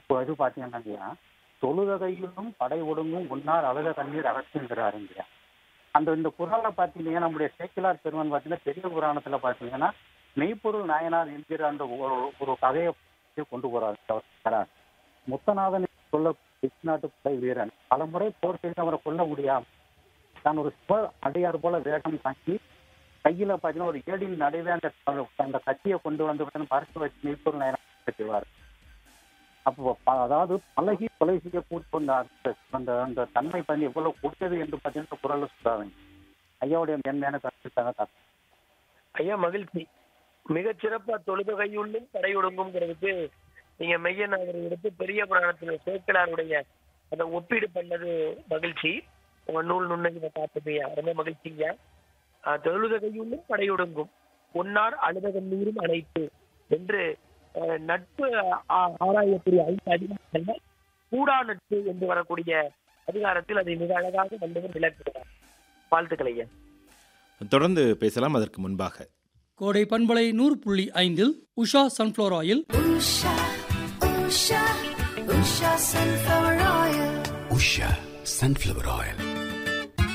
இப்போ இது பார்த்தீங்கன்னா தொழுத கையிலும் படை ஒடுங்கும் உன்னார் அழுத கண்ணீர் அகற்றுங்கிறாருங்க அந்த இந்த குரலை பார்த்தீங்கன்னா நம்முடைய சேக்கிலார் பெருமன் பார்த்தீங்கன்னா பெரிய புராணத்துல பார்த்தீங்கன்னா மெய்ப்பொருள் நாயனார் என்கிற அந்த ஒரு ஒரு கதையை கொண்டு போறாரு முத்தநாதன் சொல்ல நாட்டு படை வீரன் பலமுறை போர் செய்து அவரை கொல்ல முடியாம தான் ஒரு சிவ அடையார் போல வேகம் தாங்கி கையில பாத்தீங்கன்னா ஒரு ஏடியின் நடுவே அந்த அந்த கத்தியை கொண்டு வந்து பார்த்தீங்கன்னா பறிச்சு வச்சு மெய்ப்பொருள் நாயனார் செய்வார் அப்போ ப- அதாவது பழகி கொலை செய்யக்கூடிய அந்த அந்த- அந்த அந்த தன்மை பண்ணி எவ்வளவு கொடுத்தது என்று பார்த்தீங்கன்னா குரல் சொல்றாங்க ஐயாவுடைய மேன்மையான கருத்துக்காக ஐயா மகிழ்ச்சி மிகச் சிறப்பா தொழுத கையுள்ளும் படையொடுங்குங்கிறதுக்கு நீங்க மெய்யநாதரை எடுத்து பெரிய புராணத்துல சேக்கலாருடைய அந்த ஒப்பீடு பண்ணது மகிழ்ச்சி உங்க நூல் நுண்ணறிவை பார்த்ததுயா ரொம்ப மகிழ்ச்சிங்க ஆஹ் தொழுத கையுள்ளும் படையொடுங்கும் பொன்னார் அழுத கண்ணீரும் அனைத்து என்று ஆஹ் நட்பு ஆ- ஆராயக்கூடிய ஐந்து அதிகாரங்கள்ல கூடா நட்பு என்று வரக்கூடிய அதிகாரத்தில் அதை மிக அழகாக வள்ளுவர் விளக்குகிறார் வாழ்த்துக்கள் ஐயா தொடர்ந்து பேசலாம் அதற்கு முன்பாக கோடை பண்பலை நூறு புள்ளி ஐந்தில் Usha sunflower oil Usha, Usha, Usha sunflower oil. Usha sunflower oil